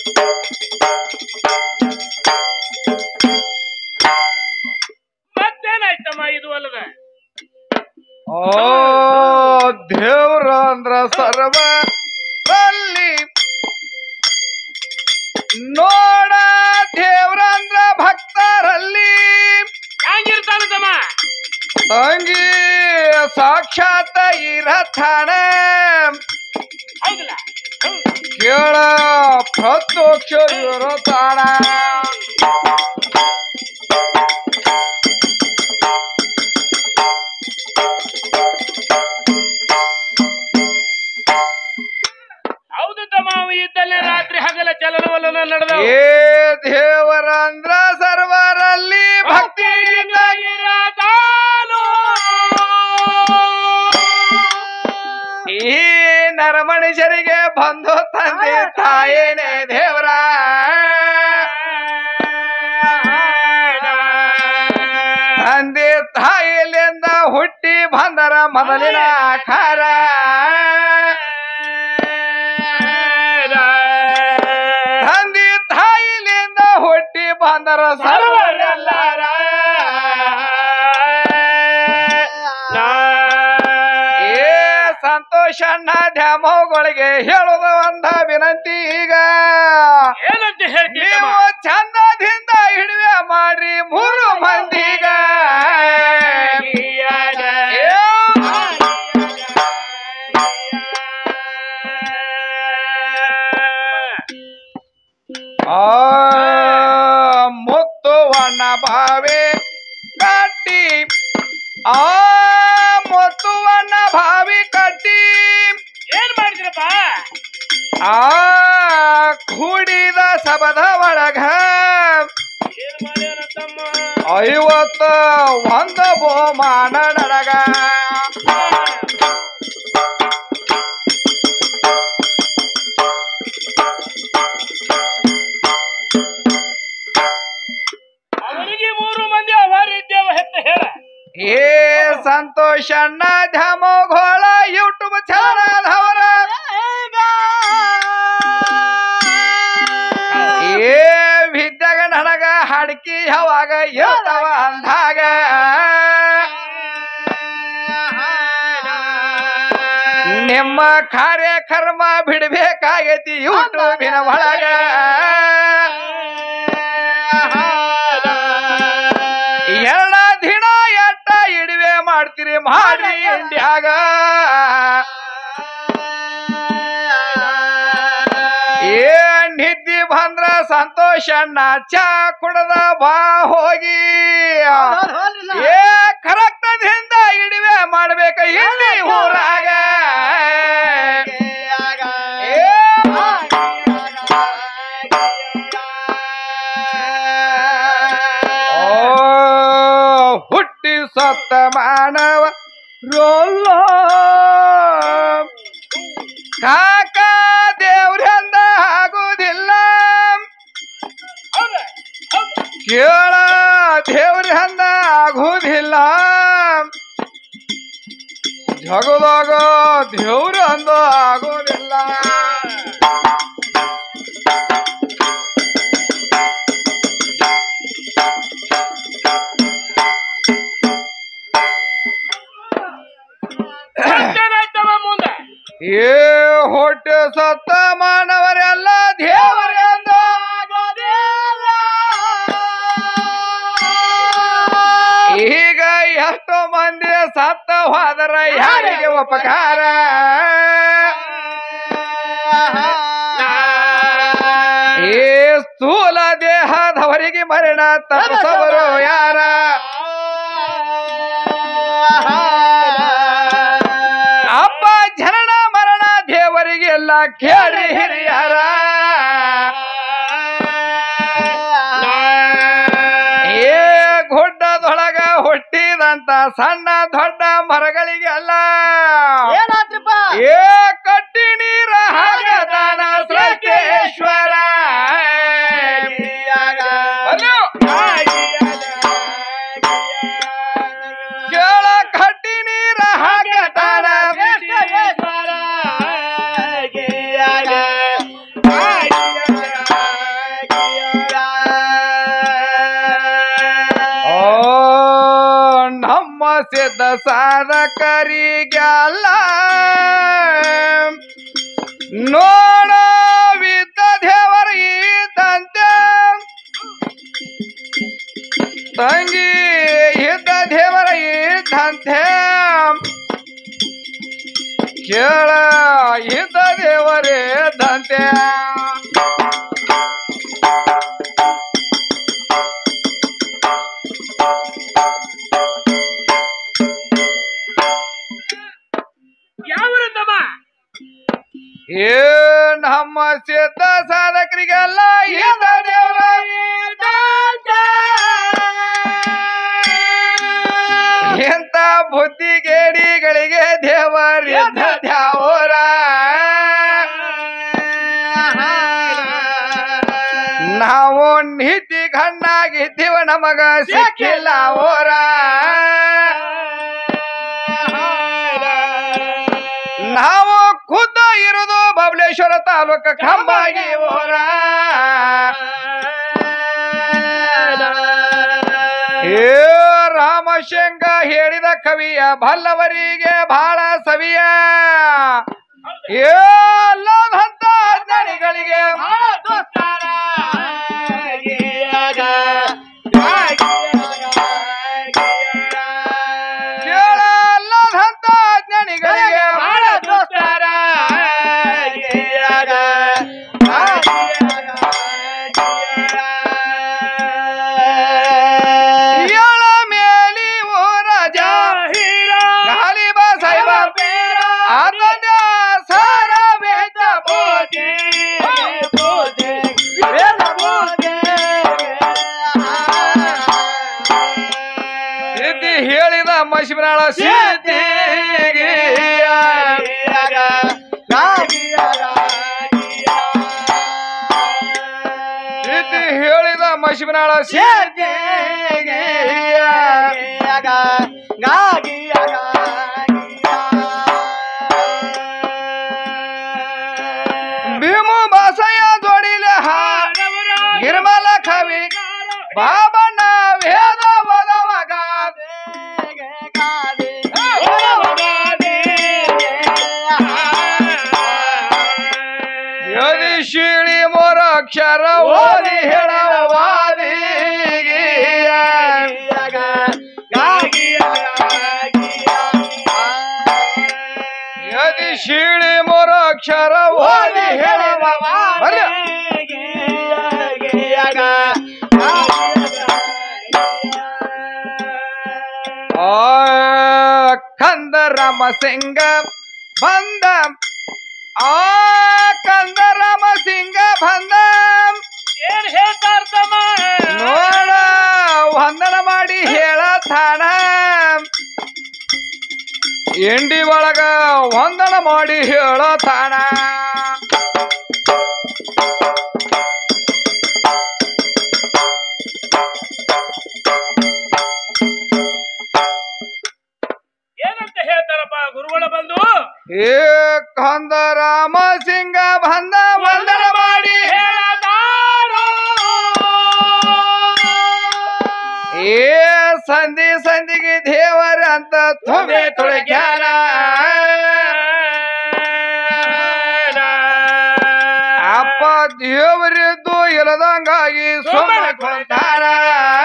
ಮತ್ತೇನಾಯ್ತಮ್ಮ ಇದು ಅಲ್ಲದ ಓ ದೇವ್ರ ಅಂದ್ರ ಸರ್ವ ಅಲ್ಲಿ ನೋಡ ದೇವ್ರ ಅಂದ್ರ ಭಕ್ತರಲ್ಲಿ ಹ್ಯಾಂಗಿರ್ತಾನ ತಮ್ಮ ತಂಗಿ ಸಾಕ್ಷಾತ್ ಇರತಾಣ ಹೌದಲ್ಲ ಕೇಳ ಪ್ರತ್ಯಕ್ಷ ಇರತಾಣ ಹೌದು ತಮ್ಮ ಅವ ಇದ್ದಲ್ಲೇ ರಾತ್ರಿ ಹಗಲ ಚಲನವಲನ ನಡೆದ ಏ ದೇವರ ಅಂದ್ರ ಸರ್ವರಲ್ಲಿ ಭಕ್ತಿ ಈ ನರಮನುಷ್ಯರಿಗೆ ಬಂದು ತಂದೆ ತಾಯೇನೆ ದೇವರ ತಂದೆ ತಾಯಿಲಿಂದ ಹುಟ್ಟಿ ಬಂದರ ಮೊದಲಿನ ಆಕಾರ ತಂದೆ ತಾಯಿಲಿಂದ ಹುಟ್ಟಿ ಬಂದರ ಸರ್ವರೆಲ್ಲರ ಏ ಸಂತೋಷಣ್ಣ ದ್ಯಾಮವ್ಗಳಿಗೆ ಹೇಳುದ ಒಂದ ವಿನಂತಿ ಈಗ ಏನಂತ ಹೇಳ್ತೀವಿ ನೀವು ಚಂದದಿಂದ ಹಿಡಿವೆ ಮಾಡ್ರಿ ಮೂರು ಮಂದಿಗ ಏ ಆ ಮುತ್ತುವಣ್ಣ ಭಾವೆ ಕಟ್ಟಿ ಆ ಮುತ್ತುವಣ್ಣ ಭಾವಿ ಕಟ್ಟಿ ಏನ್ ಮಾಡಿದ್ರಪ್ಪ ಆ ಕೂಡಿದ ಸಬದ ಒಳಗ ಏನ್ ಮಾಡ್ಯಾರ ತಮ್ಮ ಐವತ್ತ ಒಂದ ಬಹುಮಾನ ನಡಗ ಅವರಿಗೆ ಮೂರು ಮಂದಿ ಅವಾರಿ ಇದ್ದೇವ ಹೆತ್ತ ಹೇಳ ಏ ಸಂತೋಷಣ್ಣ ಧ್ಯಾಮೋಘೋಳ ಯೂಟ್ಯೂಬ್ ಚಾನಲ್ ಅವರ ಏ ವಿದ್ಯಾಗ ನನಗ ಹಾಡ್ಕಿ ಯಾವಾಗ ಇರ್ತಾವ ಅಂದಾಗ ನಿಮ್ಮ ಕಾರ್ಯಕ್ರಮ ಬಿಡ್ಬೇಕಾಗೈತಿ ಯೂಟ್ಯೂಬಿನ ಒಳಗ ಎಲ್ಲ ದಿನ ಎಟ್ಟ ಇಡುವೆ ಮಾಡ್ತೀರಿ ಮಾಡ್ರಿ ಇಂಡ್ಯಾಗ ಏ ನಿದ್ದಿ ಬಂದ್ರ ಸಂತೋಷಣ್ಣ ಚಾ ಕುಡದ ಬಾ ಹೋಗಿ ಏ ಕರಕ್ತದಿಂದ ಇಡುವೆ ಮಾಡ್ಬೇಕ ಇಲ್ಲಿ ಊರಾಗ ಏ ಓ ಹುಟ್ಟಿ ಸತ್ತ ಮಾನವ ರೋಲ್ಲ ಕಾಕ ದೇವ್ರಿಂದ ಆಗುವುದಿಲ್ಲ ಕೇಳ ದೇವ್ರಿಂದ ಆಗುವುದಿಲ್ಲ ಜಗದಾಗ ದೇವ್ರಂದ ಆಗೋದಿಲ್ಲ ಮತ್ತೇನಾಯ್ತವ ಮುಂದೆ ಏ ಹೊಟ್ಟೆ ಸತ್ತ ಮಾನವರೆಲ್ಲ ದೇವರೆಂದ ಈಗ ಎಷ್ಟೋ ಮಂದಿ ಸತ್ತ ಹೋದರ ಯಾರಿಗೆ ಉಪಕಾರ ಏ ಸ್ಥೂಲ ದೇಹದವರಿಗೆ ಮರಣ ತಪ್ಪಿಸವರು ಯಾರ ಅಪ್ಪ ಜನನ ಮರಣ ದೇವರಿಗೆಲ್ಲ ಕೇಳಿ ಹಿರಿಯರ ಏ ಗುಡ್ಡದೊಳಗ ಹುಟ್ಟಿದಂತ ಸಣ್ಣ ದೊಡ್ಡ ಮರಗಳಿಗೆಲ್ಲ ಏ ಕಟ್ಟಿ ನೀರ ಹಾಗದಾನ ಸೃಷ್ಟೇಶ್ವರ ಅಲ್ಲೋ, ಕೇಳ ಕಟ್ಟಿ ನೀರ ಹಾಗದಾನ ಸಿದ್ಧ ಸಾಧಕರಿಗೆಲ್ಲ ನೋಡವಿದ್ದ ದೇವರ ಇದ್ದಂತೆ ತಂಗಿ ಇದ್ದ ದೇವರ ಇದ್ದಂತೆ ಕೇಳ ಇದ್ದ ದೇವರೇ ಇದ್ದಂತೆ ಯಾವರು ತಮ್ಮ ಏ ನಮ್ಮ ಸಿದ್ಧ ಸಾಧಕರಿಗೆಲ್ಲ ಇದ್ದ ದೇವರ ಎಂತ ಬುದ್ಧಿಗೇಡಿಗಳಿಗೆ ದೇವರಿದ್ದ ದ್ಯಾವರ ನಾವು ನೀತಿ ಗಣ್ಣಾಗಿದ್ದೀವ ನಮಗ ಸಿಕ್ಕಿಲ್ಲ ಓರ ನಾವು ಖುದ್ದ ಇರುದು ಬಬಲೇಶ್ವರ ತಾಲೂಕ ಕಂಬಾಗಿ ಓರ ಏ ರಾಮಶಂಗ ಹೇಳಿದ ಕವಿಯ ಬಲ್ಲವರಿಗೆ ಬಹಳ ಸವಿಯ ಏಲ್ಲದಂತ ಅಜ್ಞಾನಿಗಳಿಗೆ ಕೇಳಲ್ಲದಂತ ಅಜ್ಞಾನಿಗಳಿಗೆ ಬಹಳ ದೋಸ್ತಾರ ಏಳ ಮೇಲಿ ಓ ರಾಜ ಗಾಲಿ ಬಾ ಸಾಯಿಬ ಆತನ ಸಾರ ವೇದ ಬೋಧಿ ಸಿದ್ಧಿ ಹೇಳಿದ ಮಶಿಬರಾಳ ಸಿದ್ಧಿಗೆ ಸಿದ್ಧಿ ಹೇಳಿದ ಮಶಿಬರಾಳ ಸಿದ್ಧಿಗೆ ಭೀಮು ಬಾಸಯ್ಯ ಜೋಡಿಲೆ ಹಾ ಗಿರ್ಮಲ ಕವಿ ಬಾಬಣ್ಣ ವೇದ ಬದವಗ ಯದಿ ಶಿಳಿ ಮೊರ ಅಕ್ಷರ ಓದಿ ಹೇಳವಾದಿ ಯದಿ ಶಿಳಿ ಮೊರ ಅಕ್ಷರ ಓದಿ ಹೇಳವ ಬರ್ರಿ. ಆ ಕಂದ ರಾಮ ಸಿಂಗ ಬಂದ ಆ ಕಂದ ರಾಮ ಸಿಂಗ ಬಂದ ಏನ್ ಹೇಳ್ತಾರ ತಮ್ಮ ನೋಡ ವಂದನ ಮಾಡಿ ಹೇಳತಾಣ ಎಂಡಿ ಒಳಗ ವಂದನ ಮಾಡಿ ಹೇಳತಾಣ ಏನಂತ ಹೇಳ್ತಾರಪ್ಪ ಗುರುಗಳ ಬಂದು ಏ ಕಂದ ರಾಮ ಸಿಂಗ ಬಂದ ವಂದನ ಮಾಡಿ ಹೇಳದಾರೋ ಏ ಸಂಧಿ ಸಂಧಿಗೆ ದೇವರ ಅಂತ ತುಂಬೆ ತೊಳಗ್ಯಾನ ಅಪ್ಪ ದೇವರಿದ್ದು ಇಲ್ಲದಂಗಾಗಿ ಸುಮ್ಮನೆ ಕೊಂತಾರ